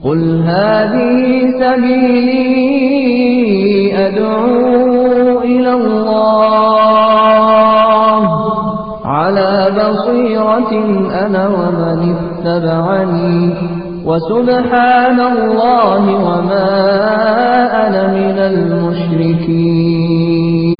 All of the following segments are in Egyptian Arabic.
قل هذه سبيلي أدعو إلى الله على بصيرة أنا ومن اتبعني وسبحان الله وما أنا من المشركين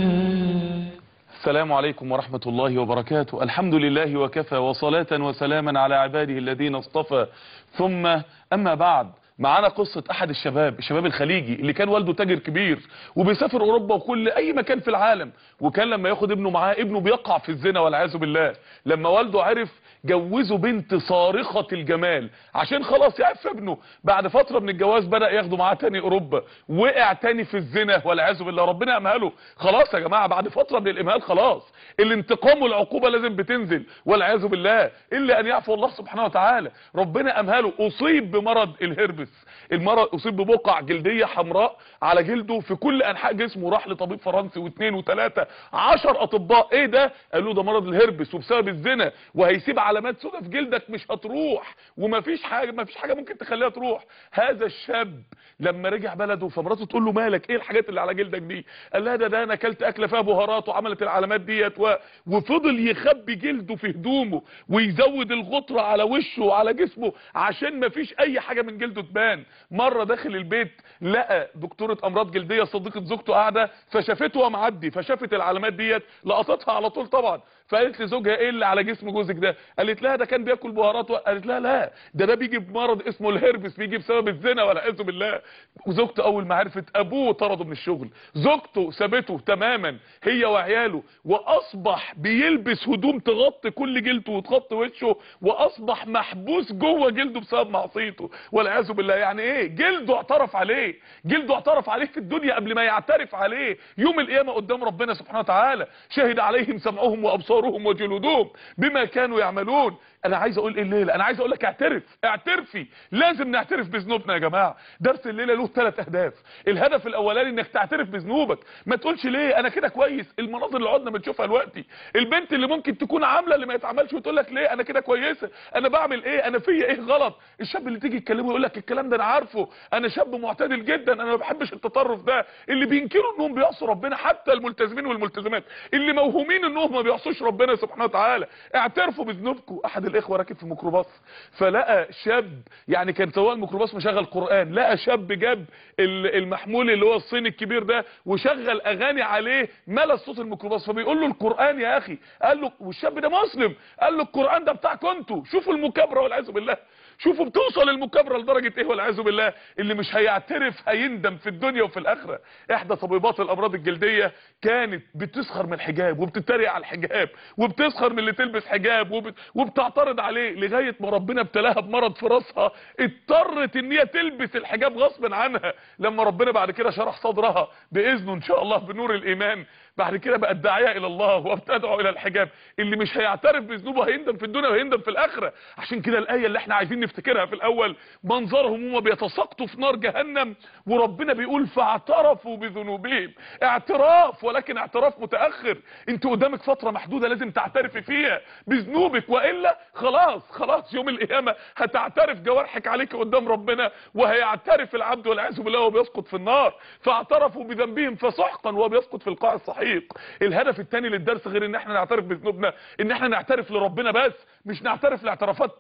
السلام عليكم ورحمة الله وبركاته الحمد لله وكفى وصلاة وسلاما على عباده الذين اصطفى ثم أما بعد معانا قصة احد الشباب الشباب الخليجي اللي كان والده تاجر كبير وبيسافر اوروبا وكل اي مكان في العالم وكان لما ياخد ابنه معاه ابنه بيقع في الزنا والعياذ بالله لما والده عرف جوزه بنت صارخة الجمال عشان خلاص يعف ابنه بعد فترة من الجواز بدأ ياخده معاه تاني اوروبا وقع تاني في الزنا والعياذ بالله ربنا امهله خلاص يا جماعة بعد فترة من الامهال خلاص الانتقام والعقوبة لازم بتنزل والعياذ بالله الا ان يعفو الله سبحانه وتعالى ربنا امهله اصيب بمرض الهربس المرض اصيب ببقع جلدية حمراء على جلده في كل انحاء جسمه راح لطبيب فرنسي واثنين وثلاثة عشر اطباء ايه ده قالوا ده مرض الهربس وبسبب الزنا وهيسيب علامات سودة في جلدك مش هتروح ومفيش حاجة مفيش حاجة ممكن تخليها تروح هذا الشاب لما رجع بلده فمراته تقول له مالك ايه الحاجات اللي على جلدك دي قال لها ده ده انا اكلت اكله فيها بهارات وعملت العلامات ديت و... وفضل يخبي جلده في هدومه ويزود الغطرة على وشه وعلى جسمه عشان مفيش اي حاجة من جلده تبان مرة داخل البيت لقى دكتورة امراض جلدية صديقة زوجته قاعدة فشافته وهو معدي فشافت العلامات ديت لقطتها على طول طبعا فقالت لزوجها ايه اللي على جسم جوزك ده قالت لها ده كان بياكل بهارات قالت لها لا ده ده بيجي بمرض اسمه الهربس بيجي بسبب الزنا والعياذ بالله وزوجته اول ما عرفت ابوه طرده من الشغل زوجته سابته تماما هي وعياله واصبح بيلبس هدوم تغطي كل جلده وتغطي وشه واصبح محبوس جوه جلده بسبب معصيته والعياذ بالله يعني ايه جلده اعترف عليه جلده اعترف عليه في الدنيا قبل ما يعترف عليه يوم القيامه قدام ربنا سبحانه وتعالى شهد عليهم سمعهم وابصارهم وجلودهم بما كانوا يعملون انا عايز اقول ايه الليله انا عايز اقول لك اعترف اعترفي لازم نعترف بذنوبنا يا جماعه درس الليله له ثلاث اهداف الهدف الاولاني انك تعترف بذنوبك ما تقولش ليه انا كده كويس المناظر اللي قعدنا بنشوفها دلوقتي البنت اللي ممكن تكون عامله اللي ما يتعملش وتقول لك ليه انا كده كويسه انا بعمل ايه انا فيا ايه غلط الشاب اللي تيجي تكلمه يقول لك الكلام ده انا عارفه انا شاب معتدل جدا انا ما بحبش التطرف ده اللي بينكروا انهم بيعصوا ربنا حتى الملتزمين والملتزمات اللي موهومين انهم ما بيعصوش ربنا سبحانه وتعالى اعترفوا بذنوبكم احد الاخوه راكب في ميكروباص فلقى شاب يعني كان سواق الميكروباص مشغل قران لقى شاب جاب المحمول اللي هو الصيني الكبير ده وشغل اغاني عليه ملا صوت الميكروباص فبيقول له القران يا اخي قال له والشاب ده مسلم قال له القران ده بتاعكم انتوا شوفوا المكابره والعياذ بالله شوفوا بتوصل المكابره لدرجه ايه والعياذ بالله اللي مش هيعترف هيندم في الدنيا وفي الاخره احدى طبيبات الامراض الجلديه كانت بتسخر من الحجاب وبتتريق على الحجاب وبتسخر من اللي تلبس حجاب وبت... وبتعترض عليه لغايه ما ربنا ابتلاها بمرض في راسها اضطرت ان هي تلبس الحجاب غصب عنها لما ربنا بعد كده شرح صدرها باذنه ان شاء الله بنور الايمان بعد كده بقت داعيه الى الله وبتدعو الى الحجاب اللي مش هيعترف بذنوبه هيندم في الدنيا وهيندم في الاخره عشان كده الايه اللي احنا عايزين نفتكرها في الاول منظرهم هم بيتساقطوا في نار جهنم وربنا بيقول فاعترفوا بذنوبهم اعتراف ولكن اعتراف متاخر انت قدامك فتره محدوده لازم تعترفي فيها بذنوبك والا خلاص خلاص يوم القيامه هتعترف جوارحك عليك قدام ربنا وهيعترف العبد والعياذ بالله وهو بيسقط في النار فاعترفوا بذنبهم فسحقا وهو بيسقط في القاع الصحيح الهدف الثاني للدرس غير ان احنا نعترف بذنوبنا ان احنا نعترف لربنا بس مش نعترف لاعترافات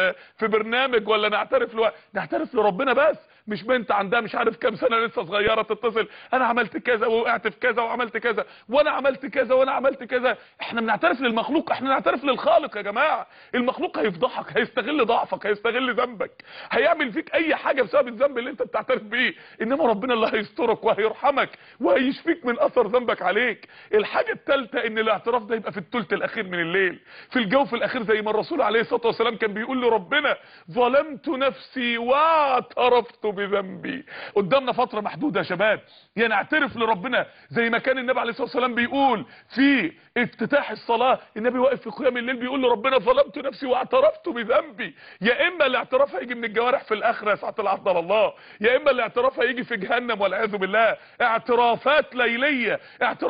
في برنامج ولا نعترف لو... نعترف لربنا بس مش بنت عندها مش عارف كام سنه لسه صغيره تتصل انا عملت كذا ووقعت في كذا وعملت كذا وانا عملت كذا وانا عملت كذا احنا بنعترف للمخلوق احنا نعترف للخالق يا جماعه المخلوق هيفضحك هيستغل ضعفك هيستغل ذنبك هيعمل فيك اي حاجه بسبب الذنب اللي انت بتعترف بيه انما ربنا اللي هيسترك وهيرحمك وهيشفيك من اثر ذنبك عليك الحاجه الثالثه ان الاعتراف ده يبقى في الثلث الاخير من الليل في الجوف الاخير زي ما الرسول عليه الصلاه والسلام كان بيقول لربنا ظلمت نفسي واعترفت بذنبي قدامنا فتره محدوده يا شباب يا نعترف لربنا زي ما كان النبي عليه الصلاه والسلام بيقول في افتتاح الصلاه النبي واقف في قيام الليل بيقول لربنا ظلمت نفسي واعترفت بذنبي يا اما الاعتراف هيجي من الجوارح في الاخره يا ساعه العرض على الله يا اما الاعتراف هيجي في جهنم والعياذ بالله اعترافات ليليه اعتراف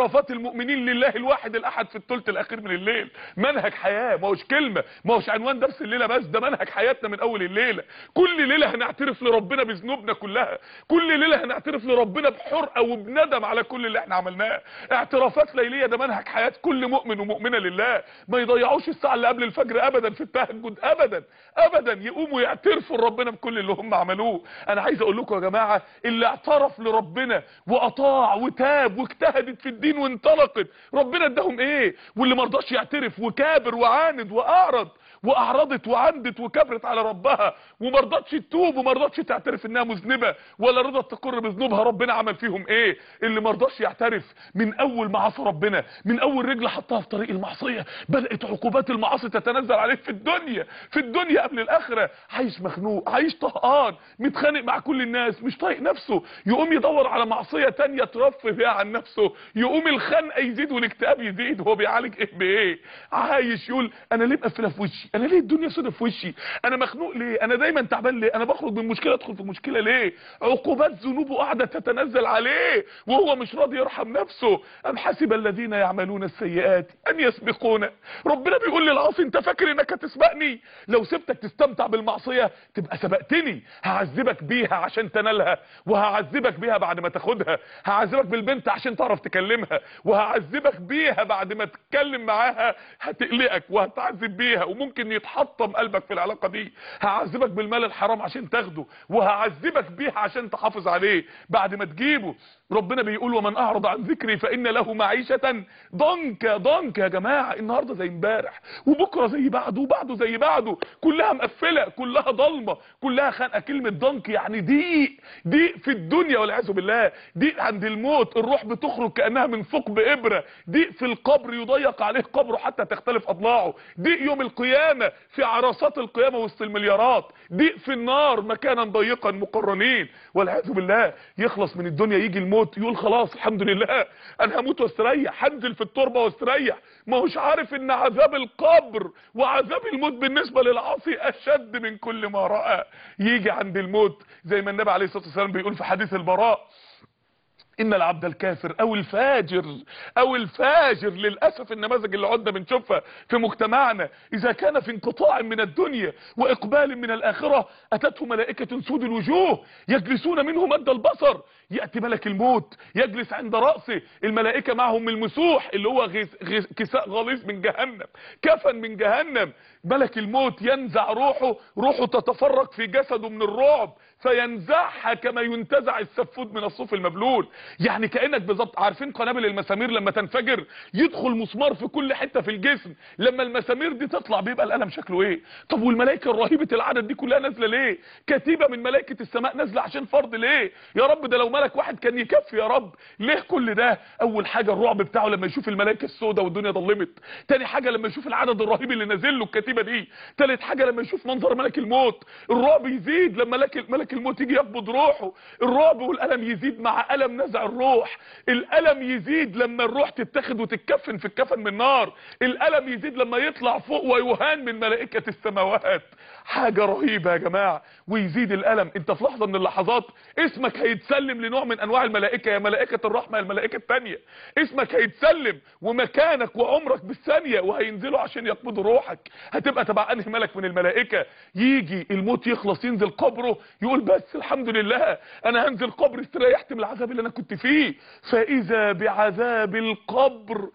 اعترافات المؤمنين لله الواحد الاحد في الثلث الاخير من الليل منهج حياه ما هوش كلمه ما هوش عنوان درس الليله بس ده منهج حياتنا من اول الليله كل ليله هنعترف لربنا بذنوبنا كلها كل ليله هنعترف لربنا بحرقه وبندم على كل اللي احنا عملناه اعترافات ليليه ده منهج حياه كل مؤمن ومؤمنه لله ما يضيعوش الساعه اللي قبل الفجر ابدا في التهجد ابدا ابدا يقوموا يعترفوا لربنا بكل اللي هم عملوه انا عايز اقول لكم يا جماعه اللي اعترف لربنا واطاع وتاب واجتهدت في الدين وانطلقت ربنا اداهم ايه واللي ما رضاش يعترف وكابر وعاند واعرض واعرضت وعندت وكبرت على ربها وما رضتش تتوب وما رضتش تعترف انها مذنبه ولا رضت تقر بذنوبها ربنا عمل فيهم ايه اللي ما رضاش يعترف من اول ما عصى ربنا من اول رجل حطها في طريق المعصيه بدات عقوبات المعاصي تتنزل عليه في الدنيا في الدنيا قبل الاخره عايش مخنوق عايش طهقان متخانق مع كل الناس مش طايق نفسه يقوم يدور على معصيه تانية ترفه بيها عن نفسه يقوم الخنقه يزيد والاكتئاب يزيد هو بيعالج ايه بايه عايش يقول انا ليه مقفله في وشي انا ليه الدنيا سودة في وشي انا مخنوق ليه انا دايما تعبان ليه انا بخرج من مشكله ادخل في مشكله ليه عقوبات ذنوبه قاعده تتنزل عليه وهو مش راضي يرحم نفسه ام حسب الذين يعملون السيئات ان يسبقونا ربنا بيقول للعاصي انت فاكر انك هتسبقني لو سبتك تستمتع بالمعصيه تبقى سبقتني هعذبك بيها عشان تنالها وهعذبك بيها بعد ما تاخدها هعذبك بالبنت عشان تعرف تكلمها وهعذبك بيها بعد ما تتكلم معاها هتقلقك وهتعذب بيها وممكن يتحطم قلبك في العلاقه دي هعذبك بالمال الحرام عشان تاخده وهعذبك بيها عشان تحافظ عليه بعد ما تجيبه ربنا بيقول ومن اعرض عن ذكري فان له معيشه ضنكا ضنكا يا جماعه النهارده زي امبارح وبكره زي بعده وبعده زي بعده كلها مقفله كلها ضلمه كلها خانقه كلمه ضنك يعني ضيق ضيق في الدنيا والعياذ بالله ضيق عند الموت الروح بتخرج كانها من ثقب ابره ضيق في القبر يضيق عليه قبره حتى تختلف اضلاعه ضيق يوم القيامه في عرصات القيامه وسط المليارات ضيق في النار مكانا ضيقا مقرنين والعياذ بالله يخلص من الدنيا يجي الموت يقول خلاص الحمد لله انا هموت واستريح هنزل في التربه واستريح ما هوش عارف ان عذاب القبر وعذاب الموت بالنسبه للعاصي اشد من كل ما راى يجي عند الموت زي ما النبي عليه الصلاه والسلام بيقول في حديث البراء ان العبد الكافر او الفاجر او الفاجر للاسف النماذج اللي عدنا بنشوفها في مجتمعنا اذا كان في انقطاع من الدنيا واقبال من الاخره اتته ملائكه سود الوجوه يجلسون منه مد البصر ياتي ملك الموت يجلس عند راسه الملائكه معهم المسوح اللي هو غيس غيس كساء غليظ من جهنم كفن من جهنم ملك الموت ينزع روحه روحه تتفرق في جسده من الرعب فينزعها كما ينتزع السفود من الصوف المبلول يعني كانك بالظبط عارفين قنابل المسامير لما تنفجر يدخل مسمار في كل حته في الجسم لما المسامير دي تطلع بيبقى الالم شكله ايه طب والملائكه الرهيبه العدد دي كلها نازله ليه كتيبه من ملائكه السماء نازله عشان فرض ليه يا رب ده لو ملك واحد كان يكفي يا رب ليه كل ده اول حاجه الرعب بتاعه لما يشوف الملائكه السوداء والدنيا ضلمت تاني حاجه لما يشوف العدد الرهيب اللي نازل له الكتيبه دي تالت حاجه لما يشوف منظر ملك الموت الرعب يزيد لما ملك ملك الموت يجي يقبض روحه الرعب والالم يزيد مع الم نزع الروح الالم يزيد لما الروح تتاخد وتتكفن في الكفن من نار الالم يزيد لما يطلع فوق ويهان من ملائكه السماوات حاجه رهيبه يا جماعه ويزيد الالم انت في لحظه من اللحظات اسمك هيتسلم لنوع من انواع الملائكه يا ملائكه الرحمه يا الملائكه الثانيه اسمك هيتسلم ومكانك وعمرك بالثانيه وهينزلوا عشان يقبضوا روحك هتبقى تبع انهي ملك من الملائكه يجي الموت يخلص ينزل قبره يقول بس الحمد لله انا هنزل قبر استريحت من العذاب اللي انا كنت فيه فاذا بعذاب القبر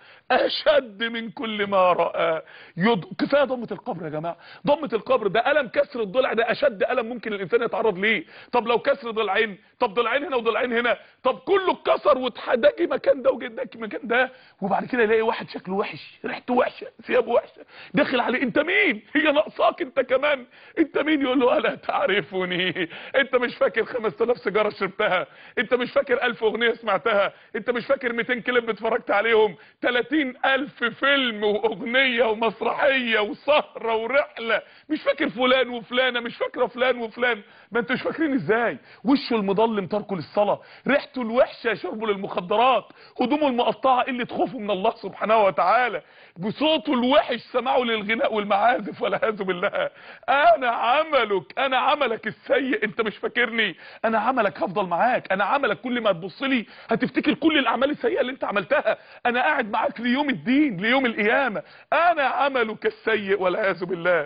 اشد من كل ما راى يض... كفايه ضمه القبر يا جماعه ضمه القبر ده الم كسر الضلع ده اشد الم ممكن الانسان يتعرض ليه طب لو كسر ضلعين طب ضلعين هنا وضلعين هنا طب كله اتكسر واتحداكي مكان ده وجداكي مكان ده وبعد كده يلاقي واحد شكله وحش ريحته وحشه ثيابه وحشه داخل عليه انت مين هي ناقصاك انت كمان انت مين يقول له الا تعرفني انت مش فاكر 5000 سيجاره شربتها انت مش فاكر 1000 اغنيه سمعتها انت مش فاكر 200 كليب اتفرجت عليهم 30000 فيلم واغنيه ومسرحيه وسهره ورحله مش فاكر فلان فلان وفلانه مش فاكره فلان وفلان ما انتوا مش فاكرين ازاي وشه المضلم تركه للصلاه ريحته الوحشه شربه للمخدرات هدومه المقطعه قله خوفه من الله سبحانه وتعالى بصوته الوحش سمعه للغناء والمعازف والعياذ بالله انا عملك انا عملك السيء انت مش فاكرني انا عملك هفضل معاك انا عملك كل ما تبص لي هتفتكر كل الاعمال السيئه اللي انت عملتها انا قاعد معاك ليوم الدين ليوم القيامه انا عملك السيء والعياذ بالله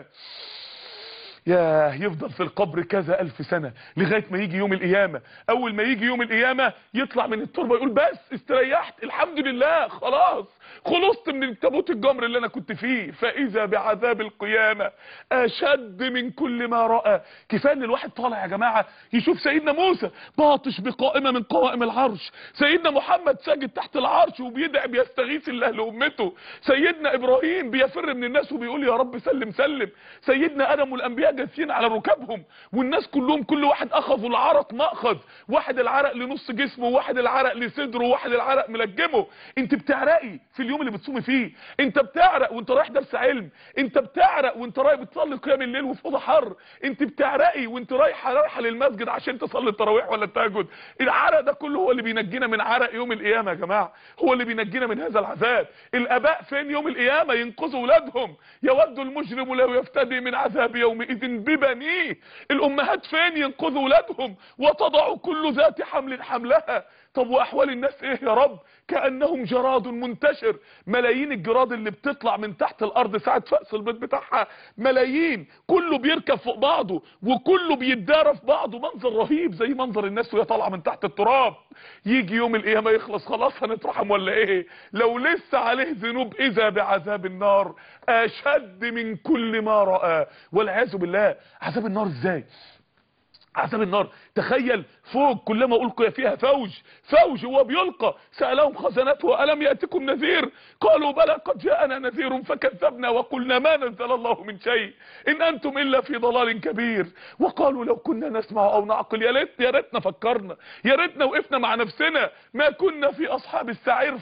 ياه يفضل في القبر كذا ألف سنة لغاية ما يجي يوم القيامة أول ما يجي يوم القيامة يطلع من التربة يقول بس استريحت الحمد لله خلاص خلصت من التابوت الجمر اللي أنا كنت فيه فإذا بعذاب القيامة أشد من كل ما رأى كفاية إن الواحد طالع يا جماعة يشوف سيدنا موسى باطش بقائمة من قوائم العرش سيدنا محمد ساجد تحت العرش وبيدعي بيستغيث الله لأمته سيدنا إبراهيم بيفر من الناس وبيقول يا رب سلم سلم سيدنا آدم والأنبياء جالسين على ركابهم والناس كلهم كل واحد اخذوا العرق ماخذ واحد العرق لنص جسمه وواحد العرق لصدره وواحد العرق ملجمه انت بتعرقي في اليوم اللي بتصومي فيه انت بتعرق وانت رايح درس علم انت بتعرق وانت رايح بتصلي قيام الليل وفي اوضه حر انت بتعرقي وانت رايحه رايحه للمسجد عشان تصلي التراويح ولا التهجد العرق ده كله هو اللي بينجينا من عرق يوم القيامه يا جماعه هو اللي بينجينا من هذا العذاب الاباء فين يوم القيامه ينقذوا اولادهم يود المجرم لو يفتدي من عذاب يومئذ ببنيه الامهات فين ينقذوا ولادهم وتضع كل ذات حمل حملها طب واحوال الناس ايه يا رب كانهم جراد منتشر ملايين الجراد اللي بتطلع من تحت الارض ساعه فأس البيض بتاعها ملايين كله بيركب فوق بعضه وكله بيتدارى في بعضه منظر رهيب زي منظر الناس وهي طالعه من تحت التراب يجي يوم القيامه يخلص خلاص هنترحم ولا ايه لو لسه عليه ذنوب اذا بعذاب النار اشد من كل ما راى والعياذ بالله عذاب النار ازاي عذاب النار تخيل فوق كلما ألقي فيها فوج فوج هو بيلقى سألهم خزنته ألم يأتكم نذير قالوا بلى قد جاءنا نذير فكذبنا وقلنا ما نزل الله من شيء إن أنتم إلا في ضلال كبير وقالوا لو كنا نسمع أو نعقل يا ريت يا ريتنا فكرنا يا ريتنا وقفنا مع نفسنا ما كنا في أصحاب السعير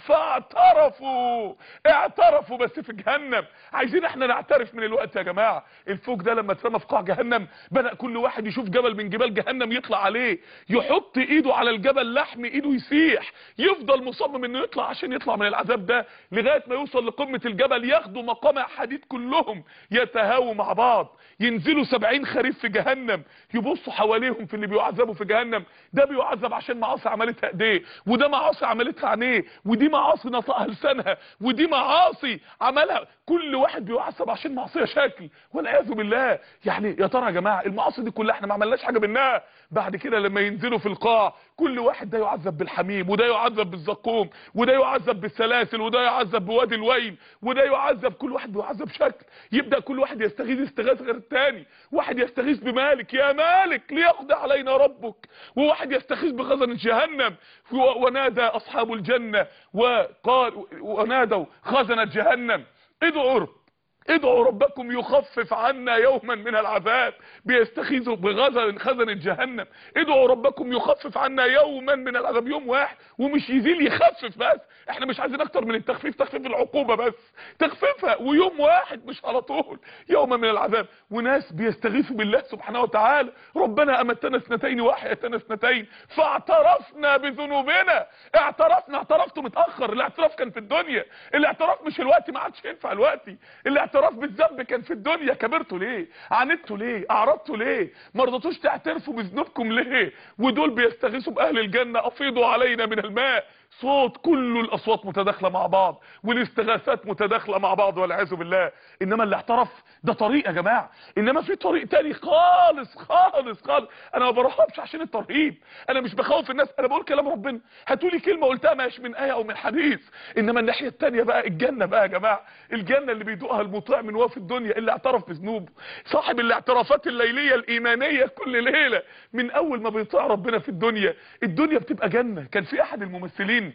فاعترفوا اعترفوا بس في جهنم عايزين احنا نعترف من الوقت يا جماعة الفوق ده لما اترمى في قاع جهنم بدأ كل واحد يشوف جبل من جبال جهنم يطلع عليه يحط ايده على الجبل لحم ايده يسيح يفضل مصمم انه يطلع عشان يطلع من العذاب ده لغايه ما يوصل لقمه الجبل ياخدوا مقامع حديد كلهم يتهاووا مع بعض ينزلوا سبعين خريف في جهنم يبصوا حواليهم في اللي بيعذبوا في جهنم ده بيعذب عشان معاصي عملتها ايديه وده معاصي عملتها عينيه ودي معاصي نطقها لسانها ودي معاصي عملها كل واحد بيعذب عشان معصيه شكل والعياذ بالله يعني يا ترى يا جماعه المعاصي دي كلها احنا ما عملناش حاجه منها بعد كده لما ينزلوا في القاع كل واحد ده يعذب بالحميم وده يعذب بالزقوم وده يعذب بالسلاسل وده يعذب بوادي الويل وده يعذب كل واحد بيعذب شكل يبدا كل واحد يستغيث استغاثه غير الثاني واحد يستغيث بمالك يا مالك ليقضي علينا ربك وواحد يستغيث بخزنه جهنم ونادى اصحاب الجنه وقال ونادوا خزنه جهنم ادعوا رب ادعوا ربكم يخفف عنا يوما من العذاب بيستخيذوا بغزل خزنة جهنم ادعوا ربكم يخفف عنا يوما من العذاب يوم واحد ومش يزيل يخفف بس احنا مش عايزين اكتر من التخفيف تخفيف العقوبة بس تخفيفها ويوم واحد مش على طول يوما من العذاب وناس بيستغيثوا بالله سبحانه وتعالى ربنا امتنا اثنتين واحيتنا اثنتين فاعترفنا بذنوبنا اعترفنا اعترفتوا متاخر الاعتراف كان في الدنيا الاعتراف مش الوقت ما عادش ينفع الوقت الاعتراف بالذنب كان في الدنيا كبرتوا ليه عاندتوا ليه اعرضتوا ليه ما رضيتوش تعترفوا بذنوبكم ليه ودول بيستغيثوا باهل الجنه افيضوا علينا من الماء صوت كل الاصوات متداخله مع بعض والاستغاثات متداخله مع بعض والعياذ بالله انما اللي اعترف ده طريق يا جماعه انما في طريق تاني خالص خالص خالص انا ما برهبش عشان الترهيب انا مش بخوف الناس انا بقول كلام ربنا هاتولي كلمه قلتها مش من ايه او من حديث انما الناحيه التانيه بقى الجنه بقى يا جماعه الجنه اللي بيدوقها المطيع من وفي الدنيا اللي اعترف بذنوبه صاحب الاعترافات الليليه الايمانيه كل ليله من اول ما بيطيع ربنا في الدنيا الدنيا بتبقى جنه كان في احد الممثلين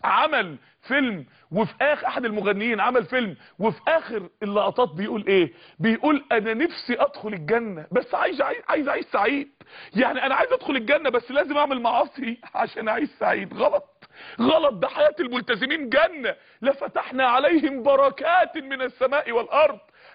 عمل فيلم وفي اخر احد المغنيين عمل فيلم وفي اخر اللقطات بيقول ايه بيقول انا نفسي ادخل الجنة بس عايز عايز اعيش سعيد يعني انا عايز ادخل الجنة بس لازم اعمل معاصي عشان اعيش سعيد غلط غلط ده حياة الملتزمين جنة لفتحنا عليهم بركات من السماء والارض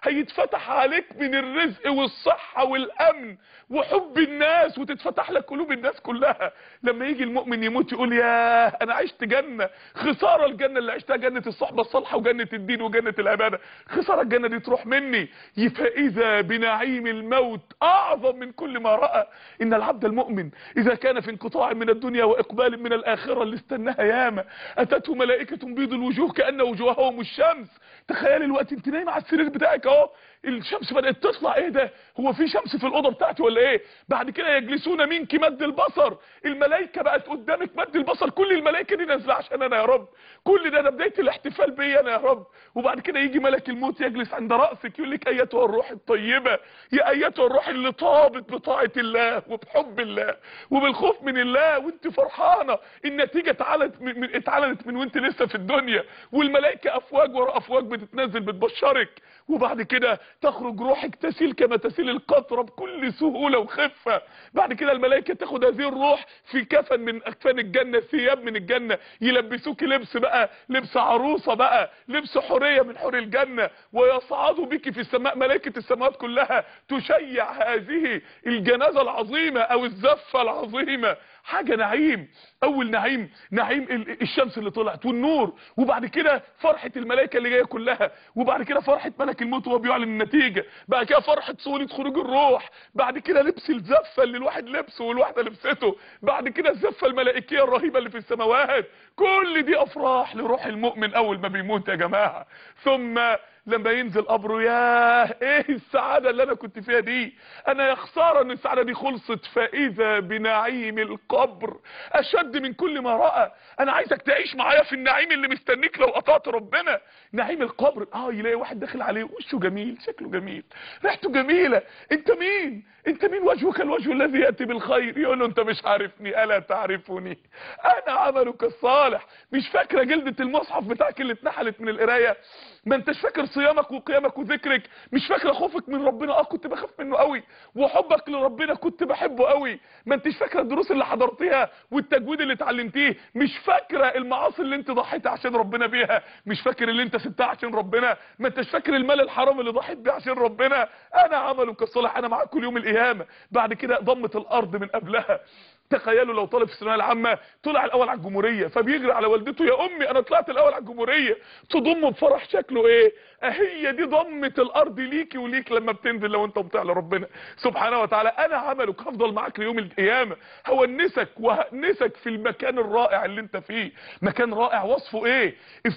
هيتفتح عليك من الرزق والصحة والامن وحب الناس وتتفتح لك قلوب الناس كلها لما يجي المؤمن يموت يقول يا انا عشت جنة خسارة الجنة اللي عشتها جنة الصحبة الصالحة وجنة الدين وجنة العبادة خسارة الجنة دي تروح مني فاذا بنعيم الموت اعظم من كل ما رأى ان العبد المؤمن اذا كان في انقطاع من الدنيا واقبال من الاخرة اللي استناها ياما اتته ملائكة بيض الوجوه كأن وجوههم الشمس تخيل الوقت انت نايم على السرير بتاعك اهو الشمس بدأت تطلع ايه ده هو في شمس في الأوضة بتاعتي ولا ايه بعد كده يجلسون منك مد البصر الملائكة بقت قدامك مد البصر كل الملائكة دي نازله عشان انا يا رب كل ده ده بداية الاحتفال بيا انا يا رب وبعد كده يجي ملك الموت يجلس عند رأسك يقول لك ايتها الروح الطيبة يا ايتها الروح اللي طابت بطاعة الله وبحب الله وبالخوف من الله وانت فرحانة النتيجة اتعلنت من, من اتعلنت من وانت لسه في الدنيا والملائكة افواج ورا افواج بتتنزل بتبشرك وبعد كده تخرج روحك تسيل كما تسيل القطرة بكل سهولة وخفة بعد كده الملائكة تاخد هذه الروح في كفن من اكفان الجنة ثياب من الجنة يلبسوك لبس بقى لبس عروسة بقى لبس حورية من حور الجنة ويصعدوا بك في السماء ملائكة السماوات كلها تشيع هذه الجنازة العظيمة او الزفة العظيمة حاجة نعيم اول نعيم نعيم الشمس اللي طلعت والنور وبعد كده فرحة الملائكة اللي جاية كلها وبعد كده فرحة ملك الموت وهو بيعلن النتيجة بعد كده فرحة سهولة خروج الروح بعد كده لبس الزفة اللي الواحد لبسه والواحدة لبسته بعد كده الزفة الملائكية الرهيبة اللي في السماوات كل دي افراح لروح المؤمن اول ما بيموت يا جماعة ثم لما ينزل قبره ياه ايه السعادة اللي انا كنت فيها دي انا يا خسارة ان السعادة دي خلصت فاذا بنعيم القبر اشد من كل ما رأى انا عايزك تعيش معايا في النعيم اللي مستنيك لو قطعت ربنا نعيم القبر اه يلاقي واحد داخل عليه وشه جميل شكله جميل ريحته جميلة انت مين انت مين وجهك الوجه الذي يأتي بالخير يقول له انت مش عارفني الا تعرفني انا عملك الصالح مش فاكرة جلدة المصحف بتاعك اللي اتنحلت من القراية ما انتش فاكر صيامك وقيامك وذكرك مش فاكره خوفك من ربنا اه كنت بخاف منه قوي وحبك لربنا كنت بحبه قوي ما انتش فاكره الدروس اللي حضرتيها والتجويد اللي اتعلمتيه مش فاكره المعاصي اللي انت ضحيت عشان ربنا بيها مش فاكر اللي انت سبتها عشان ربنا ما انتش فاكر المال الحرام اللي ضحيت بيه عشان ربنا انا عملك الصالح انا معاك كل يوم القيامه بعد كده ضمت الارض من قبلها تخيلوا لو طالب في الثانويه العامه طلع الاول على الجمهوريه فبيجري على والدته يا امي انا طلعت الاول على الجمهوريه تضمه بفرح شكله ايه اهي دي ضمه الارض ليكي وليك لما بتنزل لو انت مطيع لربنا سبحانه وتعالى انا عملك هفضل معاك ليوم القيامه هونسك وهنسك في المكان الرائع اللي انت فيه مكان رائع وصفه ايه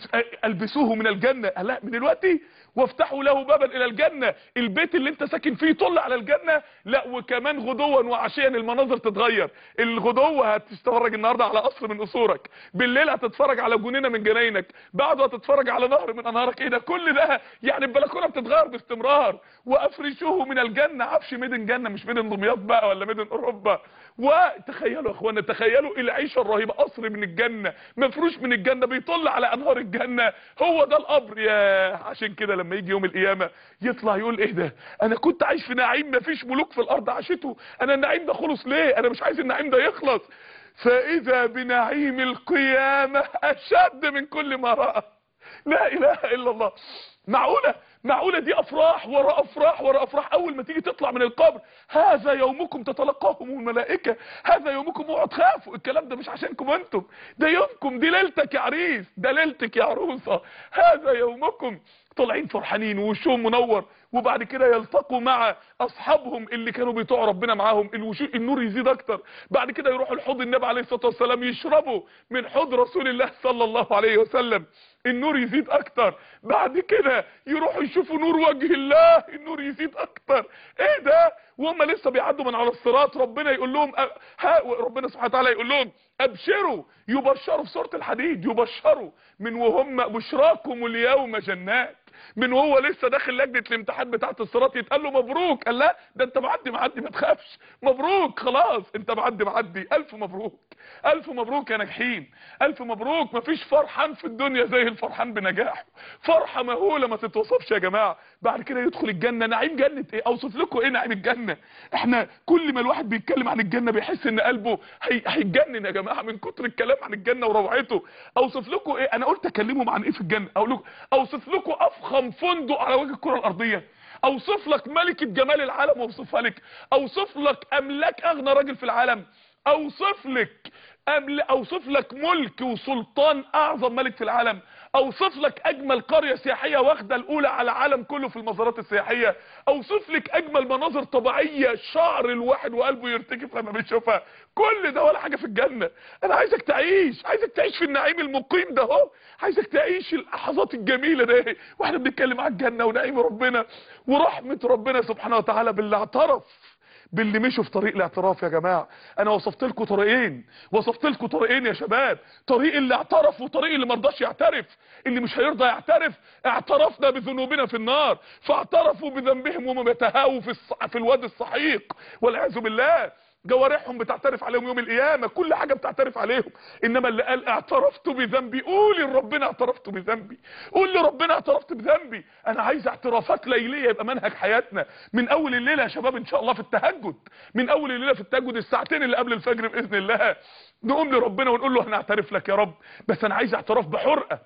البسوه من الجنه لا من دلوقتي وافتحوا له بابا الى الجنة البيت اللي انت ساكن فيه طل على الجنة لا وكمان غدوا وعشيا المناظر تتغير الغدوة هتتفرج النهاردة على قصر من قصورك بالليل هتتفرج على جنينة من جناينك بعده هتتفرج على نهر من انهارك ايه ده كل ده يعني البلكونه بتتغير باستمرار وافرشوه من الجنة عفش ميدن جنة مش ميدن دمياط بقى ولا ميدن اوروبا وتخيلوا يا اخوانا تخيلوا العيشه الرهيبه قصر من الجنه مفروش من الجنه بيطل على انهار الجنه هو ده القبر يا عشان كده لما يجي يوم القيامه يطلع يقول ايه ده انا كنت عايش في نعيم مفيش ملوك في الارض عاشته انا النعيم ده خلص ليه انا مش عايز النعيم ده يخلص فاذا بنعيم القيامه اشد من كل ما راى لا اله الا الله معقوله معقوله دي افراح ورا افراح ورا افراح اول ما تيجي تطلع من القبر هذا يومكم تتلقاهم الملائكه هذا يومكم اوعوا تخافوا الكلام ده مش عشانكم انتم ده يومكم دي ليلتك يا عريس ده ليلتك يا عروسه هذا يومكم طالعين فرحانين ووشهم منور وبعد كده يلتقوا مع اصحابهم اللي كانوا بيطوعوا ربنا معاهم الوشو النور يزيد اكتر بعد كده يروحوا لحوض النبي عليه الصلاه والسلام يشربوا من حوض رسول الله صلى الله عليه وسلم النور يزيد اكتر بعد كده يروحوا يشوفوا نور وجه الله النور يزيد اكتر ايه ده وهم لسه بيعدوا من على الصراط ربنا يقول لهم ها ربنا سبحانه وتعالى يقول لهم ابشروا يبشروا في سوره الحديد يبشروا من وهم بشراكم اليوم جنات من وهو لسه داخل لجنه الامتحان بتاعه الصراط يتقال له مبروك قال لا ده انت معدي معدي ما تخافش مبروك خلاص انت معدي معدي الف مبروك الف مبروك يا ناجحين الف مبروك مفيش فرحان في الدنيا زي الفرحان بنجاحه فرحه مهوله ما تتوصفش يا جماعه بعد كده يدخل الجنه نعيم جنه ايه اوصف لكم ايه نعيم الجنه احنا كل ما الواحد بيتكلم عن الجنه بيحس ان قلبه هي... هيتجنن يا جماعه من كتر الكلام عن الجنه وروعته اوصف لكم ايه انا قلت اكلمهم عن ايه في الجنه اقول لكم اوصف لكم افخر افخم فندق على وجه الكره الارضيه اوصف لك ملكه جمال العالم واوصفها لك اوصف لك املاك اغنى راجل في العالم اوصف لك أمل اوصف لك ملك وسلطان اعظم ملك في العالم اوصف لك اجمل قرية سياحية واخدة الاولى على العالم كله في المزارات السياحية اوصف لك اجمل مناظر طبيعية شعر الواحد وقلبه يرتجف لما بيشوفها كل ده ولا حاجة في الجنة انا عايزك تعيش عايزك تعيش في النعيم المقيم ده اهو عايزك تعيش اللحظات الجميلة ده واحنا بنتكلم عن الجنة ونعيم ربنا ورحمة ربنا سبحانه وتعالى باللي اعترف باللي مشوا في طريق الاعتراف يا جماعة انا وصفت لكم طريقين وصفت لكم طريقين يا شباب طريق اللي اعترف وطريق اللي مرضاش يعترف اللي مش هيرضى يعترف اعترفنا بذنوبنا في النار فاعترفوا بذنبهم وهم بيتهاووا في, الص... في الوادي السحيق والعياذ بالله جوارحهم بتعترف عليهم يوم القيامة كل حاجة بتعترف عليهم انما اللي قال اعترفت بذنبي قول لربنا اعترفت بذنبي قول لربنا اعترفت بذنبي انا عايز اعترافات ليلية يبقى منهج حياتنا من اول الليلة يا شباب ان شاء الله في التهجد من اول الليلة في التهجد الساعتين اللي قبل الفجر باذن الله نقوم لربنا ونقول له انا اعترف لك يا رب بس انا عايز اعتراف بحرقة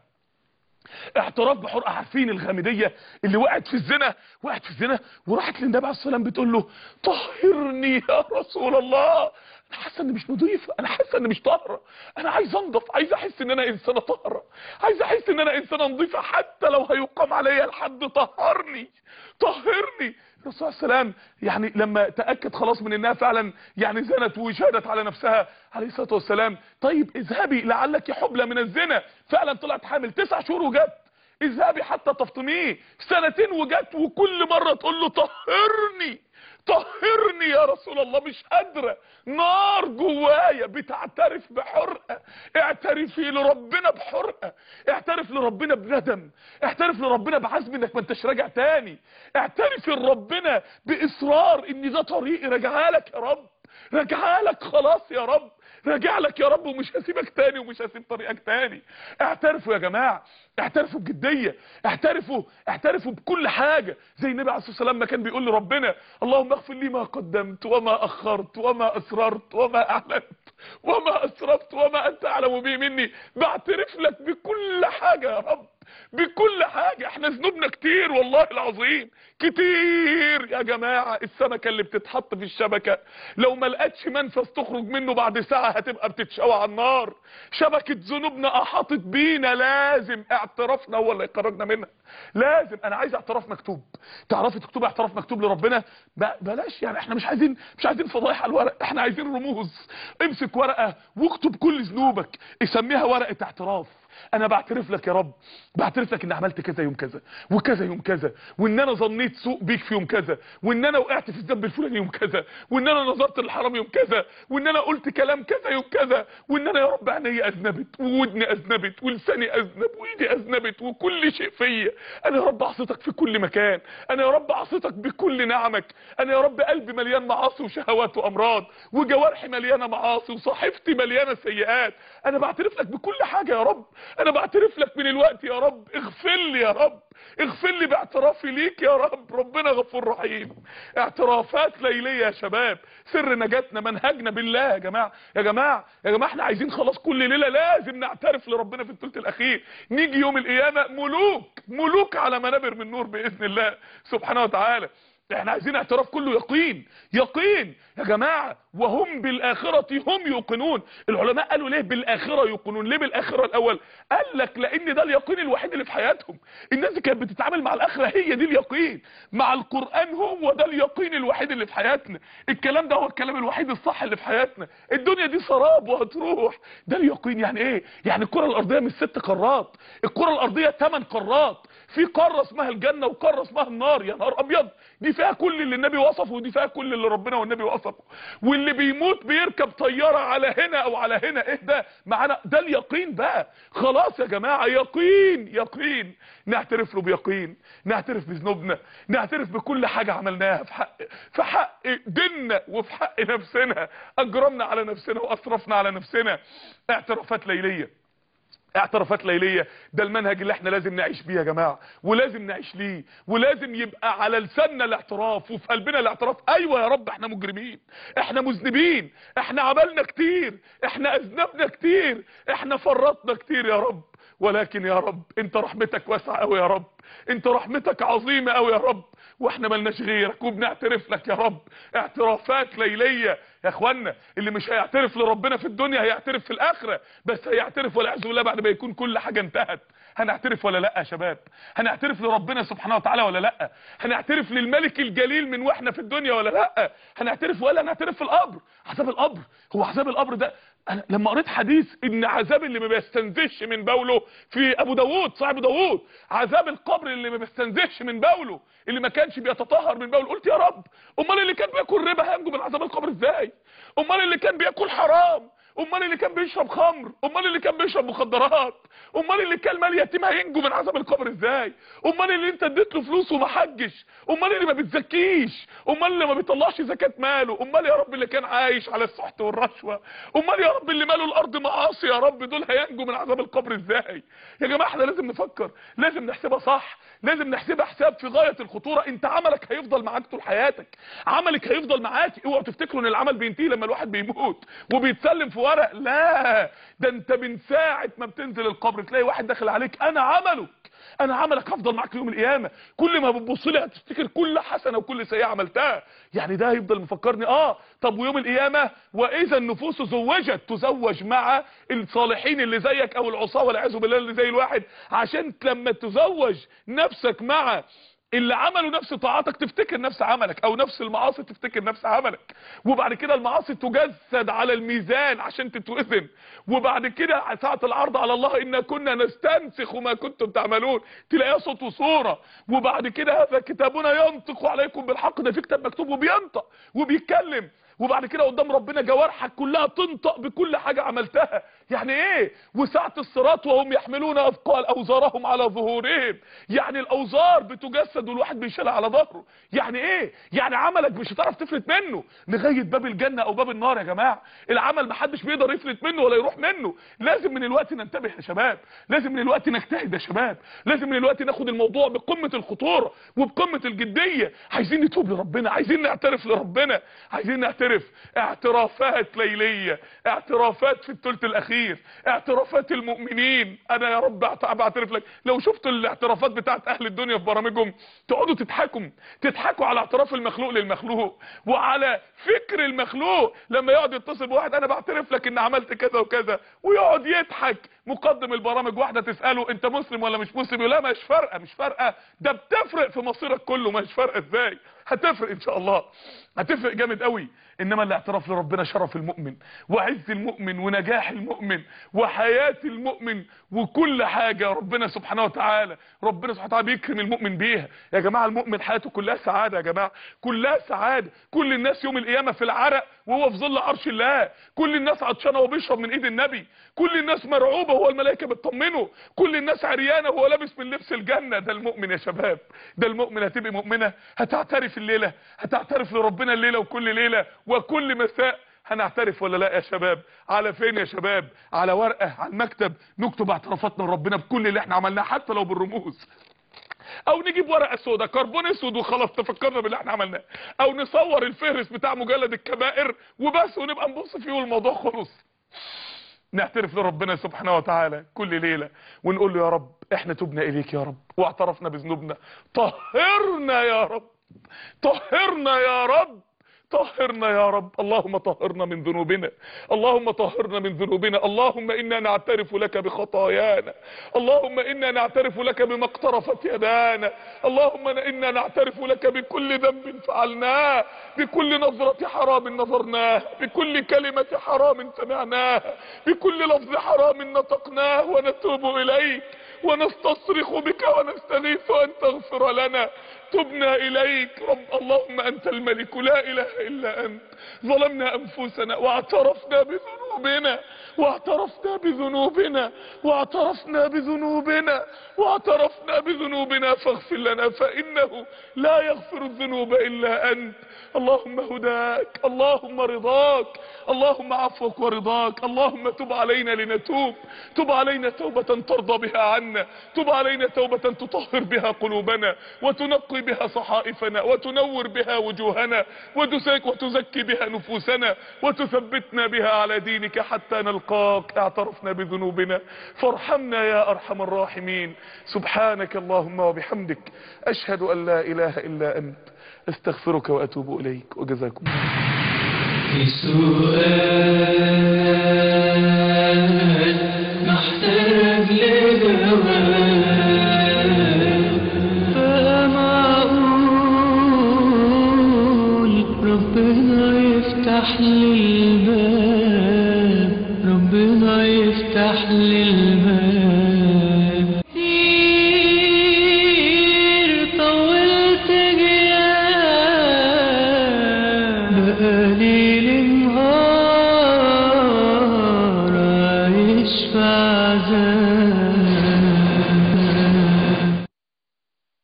اعتراف بحرقة عارفين الغامدية اللي وقعت في الزنا وقعت في الزنا وراحت للنبي عليه السلام بتقول له طهرني يا رسول الله انا حاسه اني مش نظيفه انا حاسه اني مش طاهره انا عايز انضف عايز احس ان انا انسانه طاهره عايز احس ان انا انسانه نظيفه حتى لو هيقام عليا الحد طهرني طهرني الرسول عليه السلام يعني لما تاكد خلاص من انها فعلا يعني زنت وشهدت على نفسها عليه الصلاه والسلام طيب اذهبي لعلك حبلى من الزنا فعلا طلعت حامل تسع شهور وجت اذهبي حتى تفطميه سنتين وجت وكل مره تقول له طهرني طهرني يا رسول الله مش قادرة نار جوايا بتعترف بحرقة اعترفي لربنا بحرقة اعترف لربنا بندم اعترف لربنا بعزم انك ما انتش راجع تاني اعترفي لربنا باصرار ان ده طريقي راجعها لك يا رب راجعها لك خلاص يا رب راجع لك يا رب ومش هسيبك تاني ومش هسيب طريقك تاني اعترفوا يا جماعة اعترفوا بجدية اعترفوا اعترفوا بكل حاجة زي النبي عليه الصلاة والسلام ما كان بيقول لربنا اللهم اغفر لي ما قدمت وما اخرت وما اسررت وما اعلنت وما اسرفت وما انت اعلم به مني بعترف لك بكل حاجة يا رب بكل حاجة احنا ذنوبنا كتير والله العظيم كتير يا جماعة السمكة اللي بتتحط في الشبكة لو ما لقتش منفذ تخرج منه بعد ساعة هتبقى بتتشوى على النار شبكة ذنوبنا احاطت بينا لازم اعترافنا هو اللي يخرجنا منها لازم انا عايز اعتراف مكتوب تعرفي تكتبي اعتراف مكتوب لربنا بلاش يعني احنا مش عايزين مش عايزين فضايح على الورق احنا عايزين رموز امسك ورقة واكتب كل ذنوبك اسميها ورقة اعتراف انا بعترف لك يا رب بعترف لك ان عملت كذا يوم كذا وكذا يوم كذا وان انا ظنيت سوء بيك في يوم كذا وان انا وقعت في الذنب الفلاني يوم كذا وان انا نظرت للحرام يوم كذا وان انا قلت كلام كذا يوم كذا وان انا يا رب عيني اذنبت وودني اذنبت ولساني اذنب وايدي اذنبت وكل شيء فيا انا يا رب عصيتك في كل مكان انا يا رب عصيتك بكل نعمك انا يا رب قلبي مليان معاصي وشهوات وامراض وجوارحي مليانه معاصي وصحيفتي مليانه سيئات انا بعترف لك بكل حاجه يا رب انا بعترف لك من الوقت يا رب اغفر لي يا رب اغفر لي باعترافي ليك يا رب ربنا غفور رحيم اعترافات ليليه يا شباب سر نجاتنا منهجنا بالله يا جماعه يا جماعه يا جماعه احنا عايزين خلاص كل ليله لازم نعترف لربنا في الثلث الاخير نيجي يوم القيامه ملوك ملوك على منابر من نور باذن الله سبحانه وتعالى احنا عايزين اعتراف كله يقين يقين يا جماعة وهم بالآخرة هم يوقنون العلماء قالوا ليه بالآخرة يوقنون ليه بالآخرة الأول قال لك لأن ده اليقين الوحيد اللي في حياتهم الناس دي كانت بتتعامل مع الآخرة هي دي اليقين مع القرآن هو ده اليقين الوحيد اللي في حياتنا الكلام ده هو الكلام الوحيد الصح اللي في حياتنا الدنيا دي سراب وهتروح ده اليقين يعني ايه يعني الكرة الأرضية مش ست قارات الكرة الأرضية ثمان قارات في قارة اسمها الجنة وقارة اسمها النار يا نهار ابيض دي فيها كل اللي النبي وصفه ودي فيها كل اللي ربنا والنبي وصفه واللي بيموت بيركب طيارة على هنا او على هنا ايه ده معانا ده اليقين بقى خلاص يا جماعة يقين يقين نعترف له بيقين نعترف بذنوبنا نعترف بكل حاجة عملناها في حق في حق ديننا وفي حق نفسنا اجرمنا على نفسنا واسرفنا على نفسنا اعترافات ليليه اعترافات ليلية ده المنهج اللي احنا لازم نعيش بيه يا جماعة ولازم نعيش ليه ولازم يبقى على لساننا الاعتراف وفي قلبنا الاعتراف ايوه يا رب احنا مجرمين احنا مذنبين احنا عملنا كتير احنا اذنبنا كتير احنا فرطنا كتير يا رب ولكن يا رب انت رحمتك واسعة قوي يا رب انت رحمتك عظيمة قوي يا رب واحنا ملناش غيرك وبنعترف لك يا رب اعترافات ليلية يا اخوانا اللي مش هيعترف لربنا في الدنيا هيعترف في الاخرة بس هيعترف والعياذ بالله بعد ما يكون كل حاجة انتهت هنعترف ولا لا يا شباب هنعترف لربنا سبحانه وتعالى ولا لا هنعترف للملك الجليل من واحنا في الدنيا ولا لا هنعترف ولا هنعترف في القبر عذاب القبر هو عذاب القبر ده أنا لما قريت حديث ان عذاب اللي ما بيستنزفش من بوله في ابو داوود صاحب داوود عذاب القبر اللي ما بيستنزفش من بوله اللي ما كانش بيتطهر من بوله قلت يا رب امال اللي كان بياكل ربا هينجو من عذاب القبر ازاي امال اللي كان بياكل حرام امال اللي كان بيشرب خمر امال اللي كان بيشرب مخدرات امال اللي كان مال يتيم هينجو من عذاب القبر ازاي امال اللي انت اديت له فلوس وما حجش امال اللي ما بتزكيش امال اللي ما بيطلعش زكاه ماله امال يا رب اللي كان عايش على السحت والرشوه امال يا رب اللي ماله الارض معاصي يا رب دول هينجوا من عذاب القبر ازاي يا جماعه احنا لازم نفكر لازم نحسبها صح لازم نحسبها حساب في غايه الخطوره انت عملك هيفضل معاك طول حياتك عملك هيفضل معاك اوعوا تفتكروا ان العمل بينتهي لما الواحد بيموت وبيتسلم في ورق لا ده انت من ساعه ما بتنزل القبر تلاقي واحد داخل عليك انا عملك انا عملك هفضل معاك يوم القيامه كل ما بتبص لي هتفتكر كل حسنه وكل سيئه عملتها يعني ده هيفضل مفكرني اه طب ويوم القيامه واذا النفوس زوجت تزوج مع الصالحين اللي زيك او العصاه والعياذ بالله اللي زي الواحد عشان لما تزوج نفسك مع اللي عملوا نفس طاعاتك تفتكر نفس عملك او نفس المعاصي تفتكر نفس عملك وبعد كده المعاصي تجسد على الميزان عشان تتوزن وبعد كده ساعة العرض على الله إن كنا نستنسخ ما كنتم تعملون تلاقيها صوت وصورة وبعد كده هذا كتابنا ينطق عليكم بالحق ده في كتاب مكتوب وبينطق وبيتكلم وبعد كده قدام ربنا جوارحك كلها تنطق بكل حاجة عملتها يعني ايه وساعة الصراط وهم يحملون اثقال اوزارهم على ظهورهم يعني الاوزار بتجسد والواحد بيشيلها على ظهره يعني ايه يعني عملك مش هتعرف تفلت منه لغاية باب الجنة او باب النار يا جماعة العمل محدش بيقدر يفلت منه ولا يروح منه لازم من الوقت ننتبه يا شباب لازم من الوقت نجتهد يا شباب لازم من الوقت ناخد الموضوع بقمة الخطورة وبقمة الجدية عايزين نتوب لربنا عايزين نعترف لربنا عايزين نعترف اعترافات ليلية اعترافات في الثلث الاخير اعترافات المؤمنين انا يا رب بعترف لك لو شفت الاعترافات بتاعت اهل الدنيا في برامجهم تقعدوا تضحكوا تضحكوا على اعتراف المخلوق للمخلوق وعلى فكر المخلوق لما يقعد يتصل بواحد انا بعترف لك ان عملت كذا وكذا ويقعد يضحك مقدم البرامج واحده تساله انت مسلم ولا مش مسلم لا مش فارقه مش فارقه ده بتفرق في مصيرك كله مش فارقه ازاي هتفرق ان شاء الله هتفرق جامد قوي انما الاعتراف لربنا شرف المؤمن وعز المؤمن ونجاح المؤمن وحياة المؤمن وكل حاجة ربنا سبحانه وتعالى ربنا سبحانه وتعالى بيكرم المؤمن بيها يا جماعة المؤمن حياته كلها سعادة يا جماعة كلها سعادة كل الناس يوم القيامة في العرق وهو في ظل عرش الله كل الناس عطشانة وبيشرب من ايد النبي كل الناس مرعوبة وهو الملائكة بتطمنه كل الناس عريانة وهو لابس من لبس الجنة ده المؤمن يا شباب ده المؤمن هتبقى مؤمنة هتعترف الليلة هتعترف لربنا الليلة وكل ليلة وكل مساء هنعترف ولا لا يا شباب على فين يا شباب على ورقة على المكتب نكتب اعترافاتنا لربنا بكل اللي احنا عملناه حتى لو بالرموز او نجيب ورقه سودا كربون اسود وخلاص تفكرنا باللي احنا عملناه او نصور الفهرس بتاع مجلد الكبائر وبس ونبقى نبص فيه والموضوع خلص نعترف لربنا سبحانه وتعالى كل ليلة ونقول له يا رب احنا تبنا اليك يا رب واعترفنا بذنوبنا طهرنا يا رب طهرنا يا رب طهرنا يا رب اللهم طهرنا من ذنوبنا اللهم طهرنا من ذنوبنا اللهم إنا نعترف لك بخطايانا اللهم إنا نعترف لك بما اقترفت يدانا اللهم إنا نعترف لك بكل ذنب فعلناه بكل نظرة حرام نظرناه بكل كلمة حرام سمعناها بكل لفظ حرام نطقناه ونتوب إليك ونستصرخ بك ونستغيث أن تغفر لنا تبنا إليك رب اللهم أنت الملك لا إله إلا أنت ظلمنا أنفسنا واعترفنا بذنوبنا واعترفنا بذنوبنا واعترفنا بذنوبنا واعترفنا بذنوبنا فاغفر لنا فإنه لا يغفر الذنوب إلا أنت اللهم هداك اللهم رضاك اللهم عفوك ورضاك اللهم تب علينا لنتوب تب علينا توبة ترضى بها عنا تب علينا توبة تطهر بها قلوبنا وتنقي بها صحائفنا وتنور بها وجوهنا وتزكي بها نفوسنا وتثبتنا بها على دينك بك حتى نلقاك اعترفنا بذنوبنا فارحمنا يا أرحم الراحمين سبحانك اللهم وبحمدك أشهد أن لا إله إلا أنت استغفرك وأتوب إليك وجزاكم الله في سؤال محتاج لجواب فما أقول ربنا يفتح لي الباب ربنا يفتح لي الباب كتير طولت جياب بقالي النهار عايش في عذاب